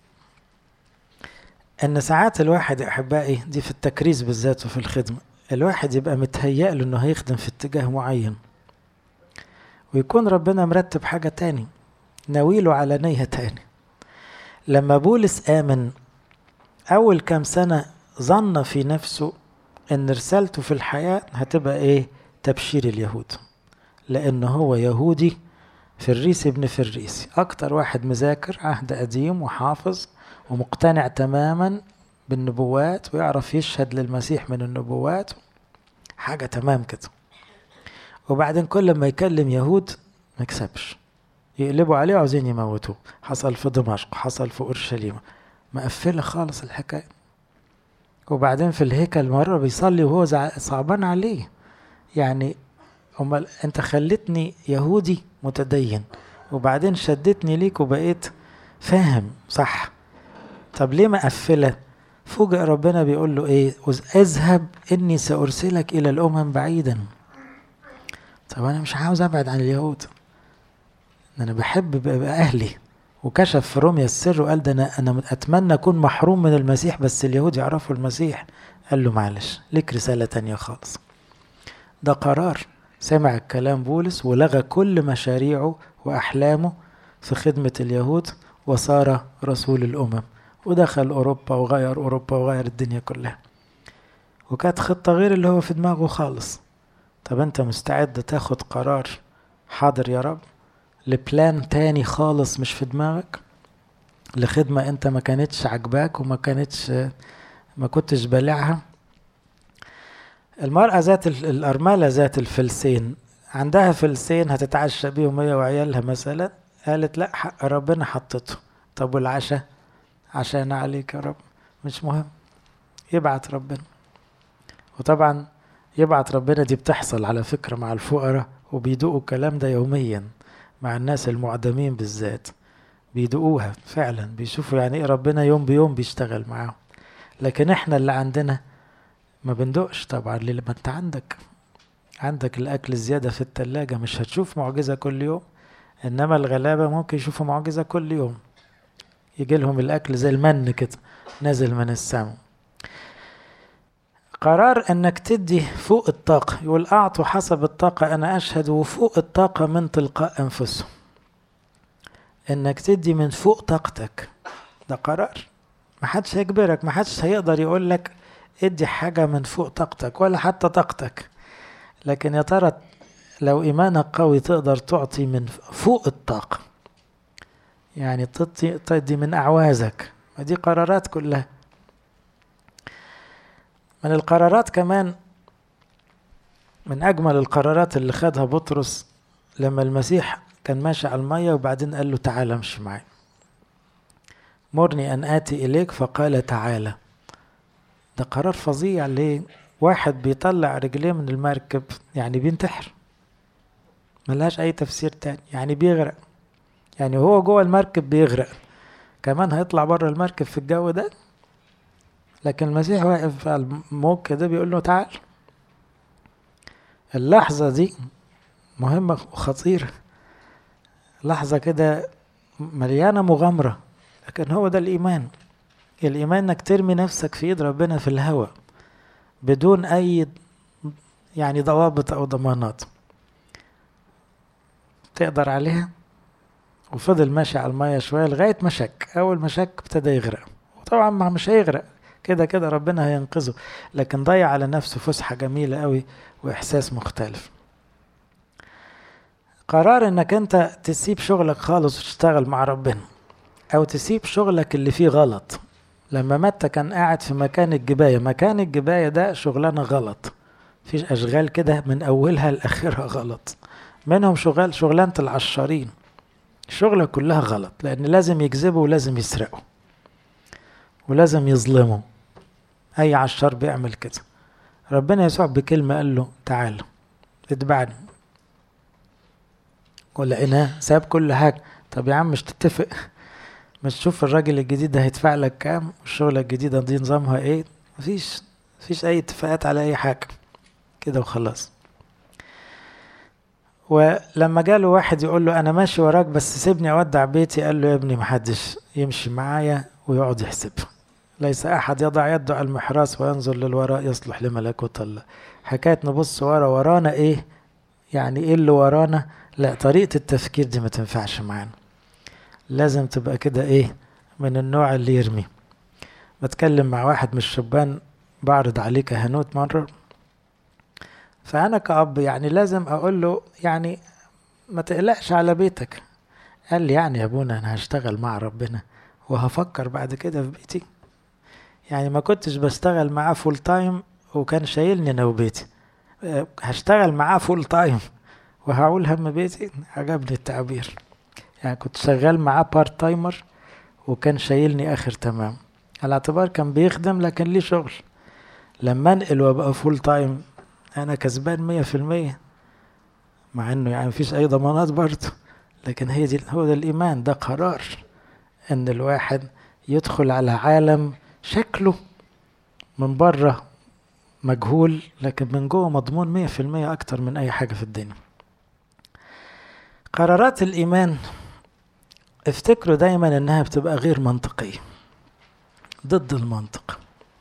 ان ساعات الواحد يا احبائي دي في التكريس بالذات وفي الخدمه الواحد يبقى متهيأ له انه هيخدم في اتجاه معين ويكون ربنا مرتب حاجه تاني ناويله على نية تاني لما بولس آمن أول كام سنة ظن في نفسه إن رسالته في الحياة هتبقى إيه؟ تبشير اليهود لأن هو يهودي فريسي ابن فريسي أكتر واحد مذاكر عهد قديم وحافظ ومقتنع تماما بالنبوات ويعرف يشهد للمسيح من النبوات حاجة تمام كده وبعدين كل ما يكلم يهود ما يكسبش يقلبوا عليه وعاوزين يموتوه حصل في دمشق حصل في اورشليم مقفله خالص الحكايه وبعدين في الهيكل مره بيصلي وهو صعبان عليه يعني امال انت خلتني يهودي متدين وبعدين شدتني ليك وبقيت فاهم صح طب ليه مقفله فوجئ ربنا بيقول له ايه اذهب اني سارسلك الى الامم بعيدا طب انا مش عاوز ابعد عن اليهود انا بحب بقى اهلي وكشف في روميا السر وقال ده انا انا اتمنى اكون محروم من المسيح بس اليهود يعرفوا المسيح قال له معلش ليك رساله تانية خالص ده قرار سمع الكلام بولس ولغى كل مشاريعه واحلامه في خدمه اليهود وصار رسول الامم ودخل اوروبا وغير اوروبا وغير الدنيا كلها وكانت خطه غير اللي هو في دماغه خالص طب انت مستعد تاخد قرار حاضر يا رب لبلان تاني خالص مش في دماغك لخدمة انت ما كانتش عجباك وما كانتش ما كنتش بالعها المرأة ذات الأرملة ذات الفلسين عندها فلسين هتتعشى بيهم هي وعيالها مثلا قالت لا حق ربنا حطته طب والعشاء عشان عليك يا رب مش مهم يبعت ربنا وطبعا يبعت ربنا دي بتحصل على فكرة مع الفقراء وبيدوقوا الكلام ده يوميا مع الناس المعدمين بالذات بيدوقوها فعلا بيشوفوا يعني ايه ربنا يوم بيوم بيشتغل معاهم لكن احنا اللي عندنا ما بندقش طبعا ليه ما انت عندك عندك الاكل زياده في التلاجة مش هتشوف معجزة كل يوم انما الغلابة ممكن يشوفوا معجزة كل يوم يجي لهم الاكل زي المن كده نازل من السماء قرار انك تدي فوق الطاقة يقول اعطوا حسب الطاقة انا اشهد وفوق الطاقة من تلقاء انفسهم انك تدي من فوق طاقتك ده قرار محدش هيجبرك محدش هيقدر يقول لك ادي حاجة من فوق طاقتك ولا حتى طاقتك لكن يا ترى لو ايمانك قوي تقدر تعطي من فوق الطاقة يعني تدي من اعوازك دي قرارات كلها من القرارات كمان من أجمل القرارات اللي خدها بطرس لما المسيح كان ماشي على المية وبعدين قال له تعالى امشي معي مرني أن آتي إليك فقال تعالى ده قرار فظيع ليه واحد بيطلع رجليه من المركب يعني بينتحر ملهاش أي تفسير تاني يعني بيغرق يعني هو جوه المركب بيغرق كمان هيطلع بره المركب في الجو ده لكن المسيح واقف على الموج كده بيقول له تعال اللحظة دي مهمة وخطيرة لحظة كده مليانة مغامرة لكن هو ده الإيمان الإيمان إنك ترمي نفسك في إيد ربنا في الهواء بدون أي يعني ضوابط أو ضمانات تقدر عليها وفضل ماشي على المية شوية لغاية ما شك أول ما شك ابتدى يغرق وطبعا ما مش هيغرق كده كده ربنا هينقذه لكن ضيع على نفسه فسحة جميلة قوي وإحساس مختلف قرار انك انت تسيب شغلك خالص وتشتغل مع ربنا او تسيب شغلك اللي فيه غلط لما متى كان قاعد في مكان الجباية مكان الجباية ده شغلانة غلط فيش اشغال كده من اولها لاخرها غلط منهم شغال شغلانة العشارين الشغلة كلها غلط لان لازم يكذبوا ولازم يسرقوا ولازم يظلموا اي عشار بيعمل كده ربنا يسوع بكلمة قال له تعال اتبعني ولقيناه ساب كل حاجة طب يا عم مش تتفق مش تشوف الراجل الجديد ده هيدفع لك كام والشغلة الجديدة دي نظامها ايه مفيش مفيش اي اتفاقات على اي حاجة كده وخلاص ولما جاله واحد يقول له انا ماشي وراك بس سيبني اودع بيتي قال له يا ابني محدش يمشي معايا ويقعد يحسب ليس احد يضع يده على المحراس وينظر للوراء يصلح لملكوت الله حكايه نبص ورا ورانا ايه يعني ايه اللي ورانا لا طريقه التفكير دي ما تنفعش معانا لازم تبقى كده ايه من النوع اللي يرمي بتكلم مع واحد من الشبان بعرض عليه كهنوت مره فانا كأب يعني لازم اقول له يعني ما تقلقش على بيتك قال لي يعني يا ابونا انا هشتغل مع ربنا وهفكر بعد كده في بيتي يعني ما كنتش بشتغل معاه فول تايم وكان شايلني انا وبيتي هشتغل معاه فول تايم وهقول هم بيتي عجبني التعبير يعني كنت شغال معاه بارت تايمر وكان شايلني اخر تمام على اعتبار كان بيخدم لكن ليه شغل لما انقل وابقى فول تايم انا كسبان مية في المية مع انه يعني مفيش اي ضمانات برضه لكن هي دي هو ده الايمان ده قرار ان الواحد يدخل على عالم شكله من بره مجهول لكن من جوه مضمون مية في المية أكتر من أي حاجة في الدنيا قرارات الإيمان افتكروا دايما إنها بتبقى غير منطقية ضد المنطق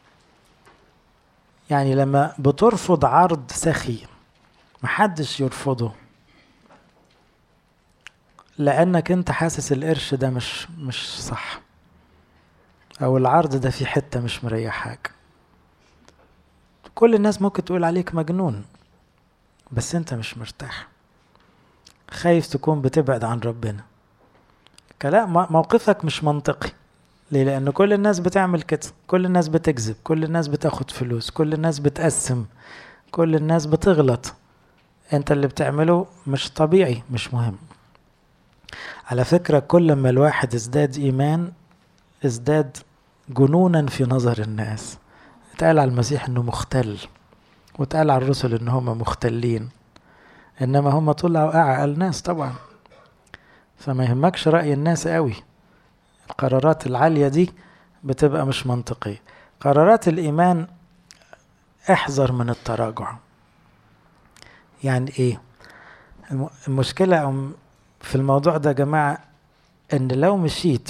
يعني لما بترفض عرض سخي محدش يرفضه لأنك أنت حاسس القرش ده مش مش صح أو العرض ده في حتة مش مريحاك كل الناس ممكن تقول عليك مجنون بس انت مش مرتاح خايف تكون بتبعد عن ربنا كلام موقفك مش منطقي ليه لان كل الناس بتعمل كده كل الناس بتكذب كل الناس بتاخد فلوس كل الناس بتقسم كل الناس بتغلط انت اللي بتعمله مش طبيعي مش مهم على فكرة كل ما الواحد ازداد ايمان ازداد جنونا في نظر الناس اتقال على المسيح انه مختل واتقال على الرسل ان هم مختلين انما هم طلعوا اعقل ناس طبعا فما يهمكش رأي الناس قوي القرارات العالية دي بتبقى مش منطقية قرارات الإيمان احذر من التراجع يعني ايه المشكلة في الموضوع ده يا جماعة ان لو مشيت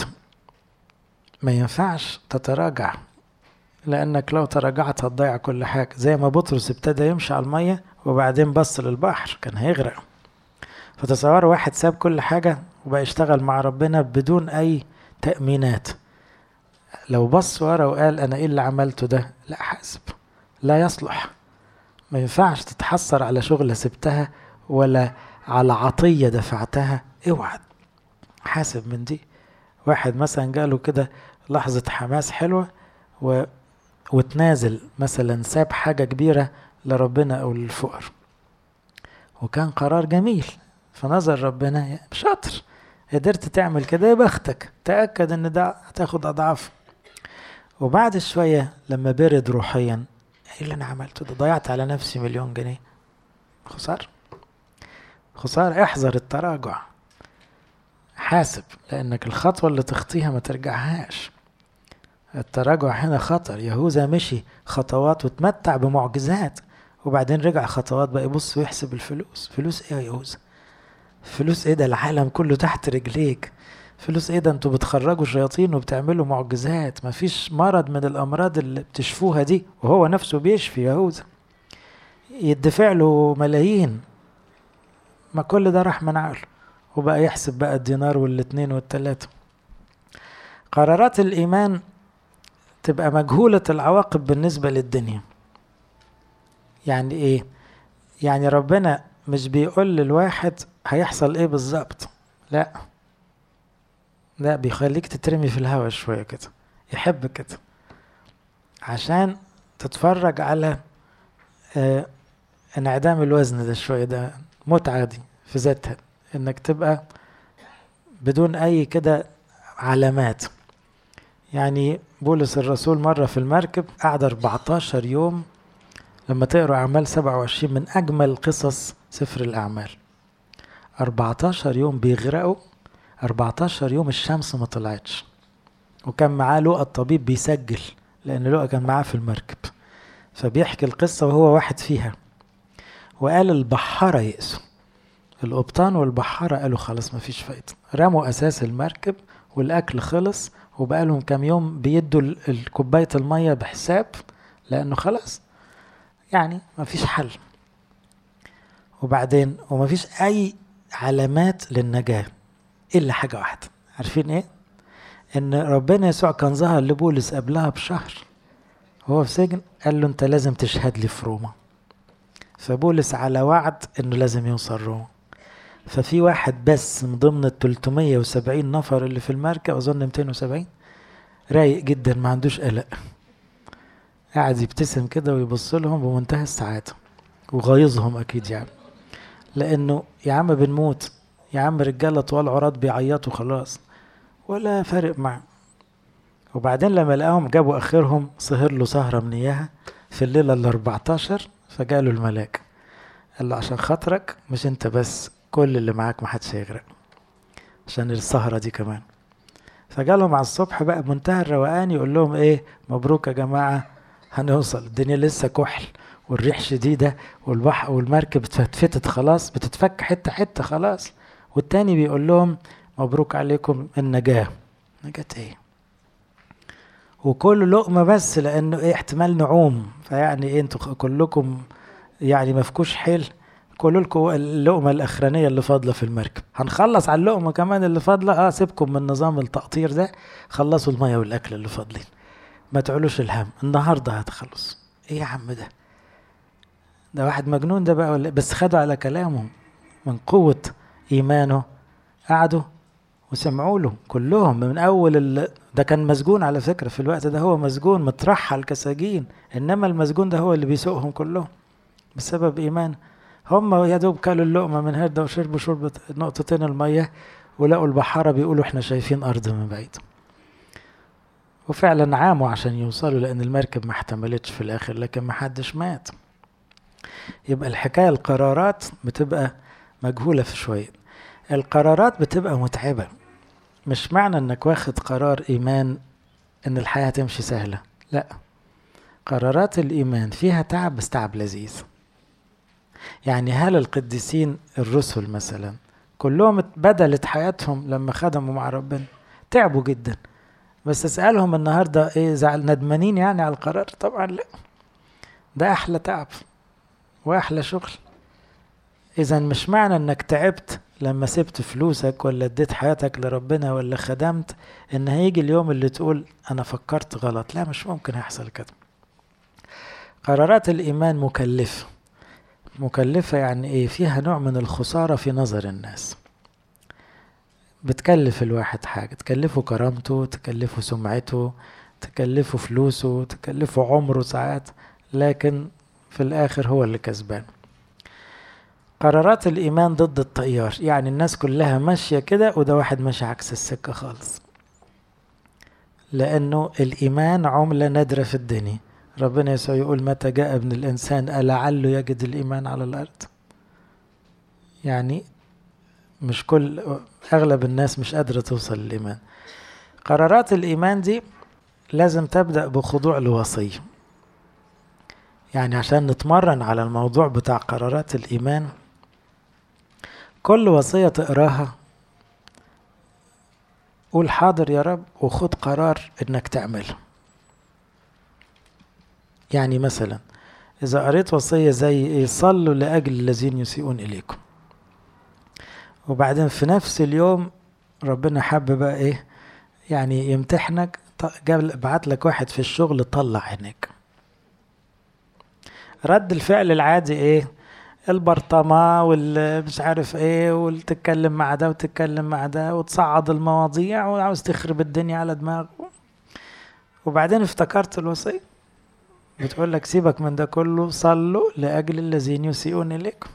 ما ينفعش تتراجع لانك لو تراجعت هتضيع كل حاجة زي ما بطرس ابتدى يمشي على المية وبعدين بص للبحر كان هيغرق فتصوروا واحد ساب كل حاجة وبقى يشتغل مع ربنا بدون اي تأمينات لو بص ورا وقال انا ايه اللي عملته ده لا حاسب لا يصلح ما ينفعش تتحسر على شغلة سبتها ولا على عطية دفعتها اوعى حاسب من دي واحد مثلا جاله كده لحظة حماس حلوة و... وتنازل مثلا ساب حاجة كبيرة لربنا أو للفقر وكان قرار جميل فنظر ربنا شاطر قدرت تعمل كده يا بختك تأكد ان ده هتاخد أضعاف وبعد شوية لما برد روحيا ايه اللي انا عملته ده ضيعت على نفسي مليون جنيه خسارة خسارة احذر التراجع حاسب لانك الخطوة اللي تخطيها ما ترجعهاش التراجع هنا خطر يهوذا مشي خطوات وتمتع بمعجزات وبعدين رجع خطوات بقى يبص ويحسب الفلوس فلوس ايه يا يهوذا فلوس ايه ده العالم كله تحت رجليك فلوس ايه ده انتوا بتخرجوا شياطين وبتعملوا معجزات مفيش مرض من الامراض اللي بتشفوها دي وهو نفسه بيشفي يهوذا يدفع له ملايين ما كل ده راح من عقله وبقى يحسب بقى الدينار والاتنين والتلاتة قرارات الإيمان تبقى مجهولة العواقب بالنسبة للدنيا يعني إيه؟ يعني ربنا مش بيقول للواحد هيحصل إيه بالظبط لا لا بيخليك تترمي في الهوا شوية كده يحب كده عشان تتفرج على آه انعدام الوزن ده شوية ده متعة دي في ذاتها انك تبقى بدون اي كده علامات يعني بولس الرسول مرة في المركب قعد 14 يوم لما تقروا أعمال 27 من أجمل قصص سفر الأعمال 14 يوم بيغرقوا 14 يوم الشمس ما طلعتش وكان معاه لقى الطبيب بيسجل لأن لقى كان معاه في المركب فبيحكي القصة وهو واحد فيها وقال البحارة يأسوا القبطان والبحارة قالوا خلاص مفيش فايدة رموا أساس المركب والأكل خلص وبقالهم كام يوم بيدوا الكوباية المية بحساب لأنه خلاص يعني مفيش حل وبعدين ومفيش أي علامات للنجاة إلا حاجة واحدة عارفين إيه؟ إن ربنا يسوع كان ظهر لبولس قبلها بشهر وهو في سجن قال له أنت لازم تشهد لي في روما فبولس على وعد إنه لازم يوصل روما ففي واحد بس من ضمن ال 370 نفر اللي في المركب اظن 270 رايق جدا ما عندوش قلق قاعد يبتسم كده ويبص لهم بمنتهى السعاده وغايظهم اكيد يعني لانه يا عم بنموت يا عم رجالة طوال عراض بيعيطوا خلاص ولا فارق معه وبعدين لما لقاهم جابوا اخرهم سهر له سهرة من اياها في الليلة ال 14 فجاله الملاك قال له عشان خاطرك مش انت بس كل اللي معاك محدش هيغرق عشان السهرة دي كمان فجالهم على الصبح بقى بمنتهى الروقان يقول لهم ايه مبروك يا جماعة هنوصل الدنيا لسه كحل والريح شديدة والبحر والمركب اتفتت خلاص بتتفك حتة حتة خلاص والتاني بيقول لهم مبروك عليكم النجاة نجاة ايه وكل لقمة بس لانه ايه احتمال نعوم فيعني ايه انتوا كلكم يعني مفكوش حيل كلوا لكم اللقمة الأخرانية اللي فاضلة في المركب هنخلص على اللقمة كمان اللي فاضلة اه سيبكم من نظام التقطير ده خلصوا المية والأكل اللي فاضلين ما تعلوش الهم النهاردة هتخلص ايه يا عم ده ده واحد مجنون ده بقى ولا بس خدوا على كلامه من قوة إيمانه قعدوا وسمعوا له كلهم من أول ال... ده كان مسجون على فكرة في الوقت ده هو مسجون مترحل كسجين إنما المسجون ده هو اللي بيسوقهم كلهم بسبب إيمانه هم يا دوب كلوا اللقمة من هرده وشربوا شربة نقطتين المية ولقوا البحارة بيقولوا احنا شايفين أرض من بعيد وفعلا عاموا عشان يوصلوا لأن المركب ما احتملتش في الآخر لكن ما حدش مات يبقى الحكاية القرارات بتبقى مجهولة في شوية القرارات بتبقى متعبة مش معنى انك واخد قرار ايمان ان الحياة تمشي سهلة لا قرارات الايمان فيها تعب بس تعب لذيذ يعني هل القديسين الرسل مثلا كلهم بدلت حياتهم لما خدموا مع ربنا تعبوا جدا بس اسألهم النهاردة ايه زعل ندمانين يعني على القرار طبعا لا ده احلى تعب واحلى شغل اذا مش معنى انك تعبت لما سبت فلوسك ولا اديت حياتك لربنا ولا خدمت ان هيجي اليوم اللي تقول انا فكرت غلط لا مش ممكن يحصل كده قرارات الايمان مكلفه مكلفه يعني ايه فيها نوع من الخساره في نظر الناس بتكلف الواحد حاجه تكلفه كرامته تكلفه سمعته تكلفه فلوسه تكلفه عمره ساعات لكن في الاخر هو اللي كسبان قرارات الإيمان ضد التيار يعني الناس كلها ماشية كده وده واحد ماشي عكس السكة خالص لأنه الإيمان عملة نادرة في الدنيا ربنا يسوع يقول متى جاء ابن الإنسان ألعله يجد الإيمان على الأرض يعني مش كل أغلب الناس مش قادرة توصل للإيمان قرارات الإيمان دي لازم تبدأ بخضوع لوصية يعني عشان نتمرن على الموضوع بتاع قرارات الإيمان كل وصية تقراها قول حاضر يا رب وخد قرار انك تعملها يعني مثلا اذا قريت وصية زي ايه صلوا لاجل الذين يسيئون اليكم وبعدين في نفس اليوم ربنا حب بقى ايه يعني يمتحنك جاب بعت لك واحد في الشغل طلع عينيك رد الفعل العادي ايه البرطمة والمش عارف ايه وتتكلم مع ده وتتكلم مع ده وتصعد المواضيع وعاوز تخرب الدنيا على دماغه وبعدين افتكرت الوصية بتقول لك سيبك من ده كله صلوا لأجل الذين يسيئون إليكم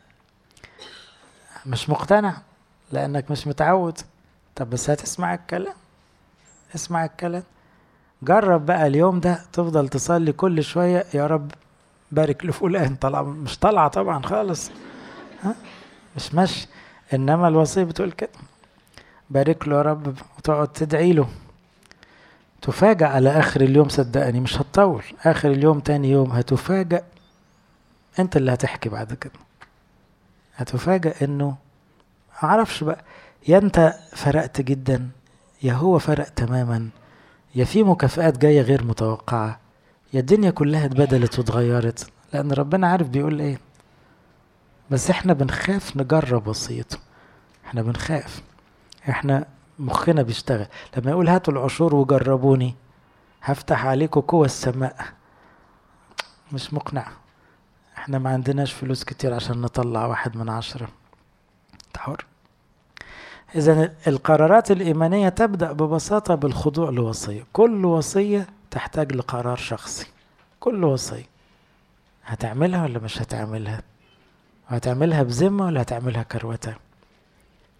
مش مقتنع لأنك مش متعود طب بس هتسمع الكلام اسمع الكلام جرب بقى اليوم ده تفضل تصلي كل شوية يا رب بارك لفلان طلع مش طالعة طبعا خالص ها مش ماشي انما الوصية بتقول كده بارك له يا رب وتقعد تدعي له تفاجأ على آخر اليوم صدقني مش هتطول آخر اليوم تاني يوم هتفاجأ أنت اللي هتحكي بعد كده هتفاجأ إنه معرفش بقى يا أنت فرقت جدا يا هو فرق تماما يا في مكافآت جاية غير متوقعة يا الدنيا كلها اتبدلت واتغيرت لأن ربنا عارف بيقول إيه بس إحنا بنخاف نجرب وصيته إحنا بنخاف إحنا مخنا بيشتغل لما يقول هاتوا العشور وجربوني هفتح عليكم قوة السماء مش مقنع احنا ما عندناش فلوس كتير عشان نطلع واحد من عشرة حر إذا القرارات الإيمانية تبدأ ببساطة بالخضوع لوصية كل وصية تحتاج لقرار شخصي كل وصية هتعملها ولا مش هتعملها وهتعملها بذمة ولا هتعملها كروتة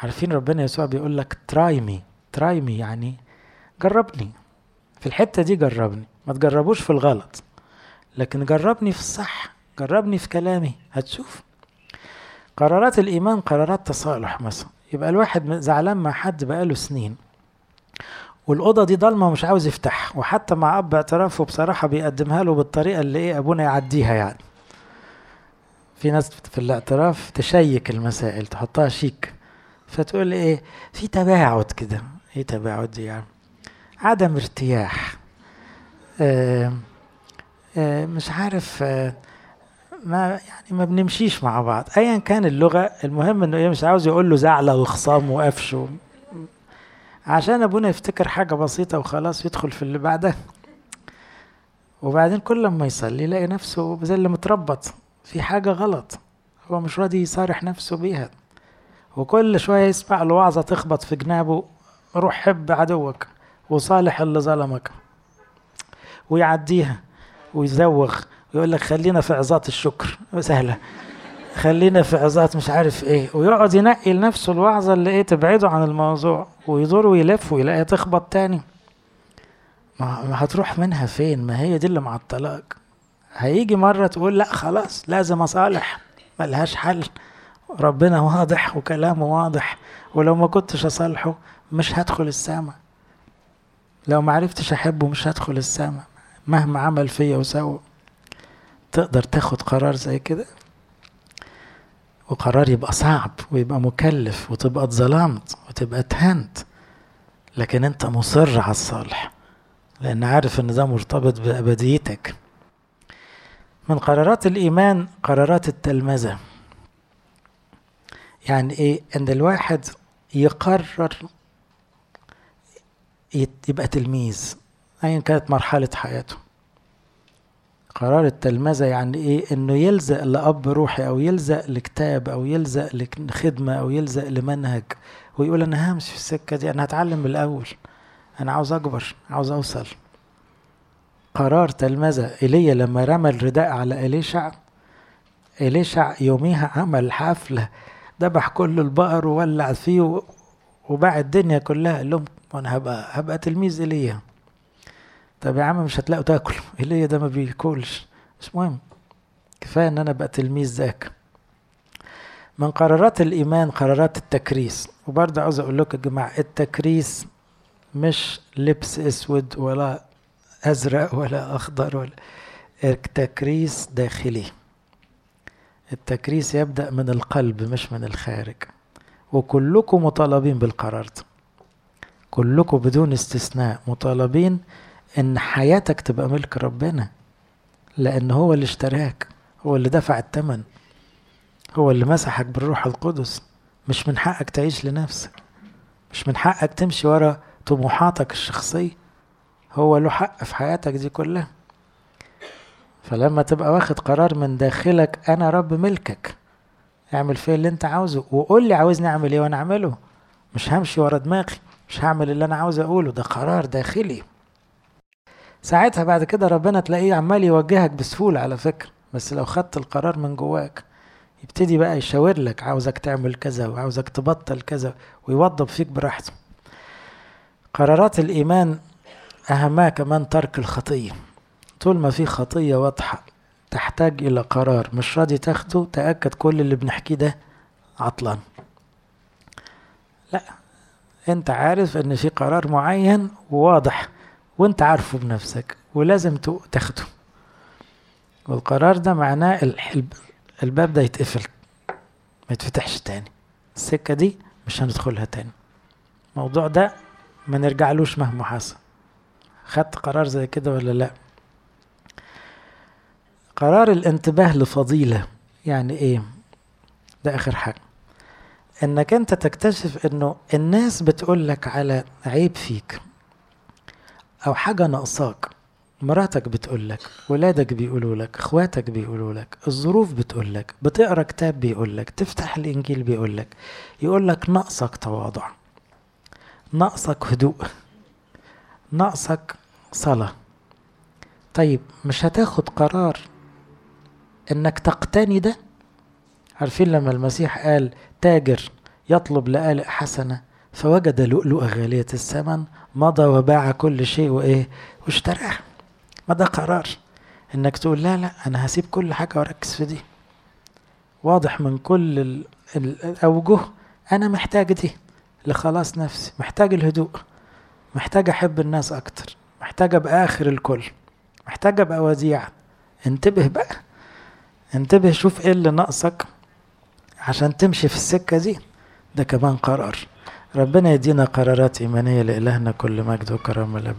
عارفين ربنا يسوع بيقول لك تراي مي تراي مي يعني جربني في الحتة دي جربني ما تجربوش في الغلط لكن جربني في الصح جربني في كلامي هتشوف قرارات الإيمان قرارات تصالح مثلا يبقى الواحد زعلان مع حد بقاله سنين والأوضة دي ضلمة ومش عاوز يفتح وحتى مع أب اعترافه بصراحة بيقدمها له بالطريقة اللي إيه أبونا يعديها يعني في ناس في الاعتراف تشيك المسائل تحطها شيك فتقول ايه في تباعد كده ايه تباعد دي يعني عدم ارتياح آه آه مش عارف آه ما يعني ما بنمشيش مع بعض ايا كان اللغه المهم انه ايه مش عاوز يقول له زعله وخصام وقفش و... عشان ابونا يفتكر حاجه بسيطه وخلاص يدخل في اللي بعدها وبعدين كل ما يصلي يلاقي نفسه زي اللي متربط في حاجه غلط هو مش راضي يصارح نفسه بيها وكل شويه يسمع له وعظه تخبط في جنابه روح حب عدوك وصالح اللي ظلمك ويعديها ويزوغ ويقول لك خلينا في عظات الشكر سهلة خلينا في عظات مش عارف ايه ويقعد ينقي لنفسه الوعظة اللي ايه تبعده عن الموضوع ويدور ويلف ويلاقيها تخبط تاني ما, ما هتروح منها فين ما هي دي اللي معطلاك هيجي مرة تقول لا خلاص لازم اصالح ملهاش حل ربنا واضح وكلامه واضح ولو ما كنتش اصالحه مش هدخل السما لو ما عرفتش احبه مش هدخل السما مهما عمل فيا وسوى تقدر تاخد قرار زي كده وقرار يبقى صعب ويبقى مكلف وتبقى اتظلمت وتبقى اتهنت لكن انت مصر على الصالح لان عارف ان ده مرتبط بابديتك من قرارات الايمان قرارات التلمذه يعني ايه ان الواحد يقرر يبقى تلميذ ايا كانت مرحله حياته قرار التلمذة يعني ايه انه يلزق لأب روحي او يلزق لكتاب او يلزق لخدمة او يلزق لمنهج ويقول انا همشي في السكة دي انا هتعلم من الاول انا عاوز اكبر عاوز اوصل قرار تلمذة ايليا لما رمى الرداء على اليشع اليشع يوميها عمل حفلة ذبح كل البقر وولع فيه وباع الدنيا كلها قال لهم وانا هبقى هبقى تلميذ ايليا طب يا عم مش هتلاقوا تاكلوا ايليا ده ما بياكلش مش مهم كفايه ان انا ابقى تلميذ ذاك من قرارات الايمان قرارات التكريس وبرضه عاوز اقول لكم يا جماعه التكريس مش لبس اسود ولا ازرق ولا اخضر ولا التكريس داخلي التكريس يبدا من القلب مش من الخارج وكلكم مطالبين بالقرار ده كلكم بدون استثناء مطالبين ان حياتك تبقى ملك ربنا لان هو اللي اشتراك هو اللي دفع الثمن هو اللي مسحك بالروح القدس مش من حقك تعيش لنفسك مش من حقك تمشي ورا طموحاتك الشخصية هو له حق في حياتك دي كلها فلما تبقى واخد قرار من داخلك انا رب ملكك اعمل فيه اللي انت عاوزه وقول لي عاوزني اعمل ايه وانا اعمله مش همشي ورا دماغي مش هعمل اللي انا عاوز اقوله ده قرار داخلي ساعتها بعد كده ربنا تلاقيه عمال يوجهك بسهولة على فكرة بس لو خدت القرار من جواك يبتدي بقى يشاور لك عاوزك تعمل كذا وعاوزك تبطل كذا ويوضب فيك براحته قرارات الإيمان أهمها كمان ترك الخطية طول ما في خطية واضحة تحتاج إلى قرار مش راضي تاخده تأكد كل اللي بنحكيه ده عطلان لا انت عارف ان في قرار معين وواضح وانت عارفه بنفسك ولازم تاخده والقرار ده معناه الباب ده يتقفل ما يتفتحش تاني السكة دي مش هندخلها تاني الموضوع ده ما نرجعلوش مهما حصل خدت قرار زي كده ولا لا قرار الانتباه لفضيلة يعني ايه ده اخر حاجة انك انت تكتشف انه الناس بتقول لك على عيب فيك او حاجة ناقصاك مراتك بتقول لك ولادك بيقولوا لك اخواتك بيقولوا لك الظروف بتقول لك بتقرا كتاب بيقول لك تفتح الانجيل بيقول لك يقول لك ناقصك تواضع ناقصك هدوء ناقصك صلاة طيب مش هتاخد قرار انك تقتني ده عارفين لما المسيح قال تاجر يطلب لآلئ حسنة فوجد لؤلؤة غالية الثمن مضى وباع كل شيء وإيه واشتراها ما ده قرار إنك تقول لا لا أنا هسيب كل حاجة وأركز في دي واضح من كل ال- ال- الأوجه أنا محتاج دي لخلاص نفسي محتاج الهدوء محتاج أحب الناس أكتر محتاج أبقى آخر الكل محتاج أبقى وديع انتبه بقى انتبه شوف إيه اللي ناقصك عشان تمشي في السكة دي ده كمان قرار ربنا يدينا قرارات إيمانية لإلهنا كل مجد وكرامة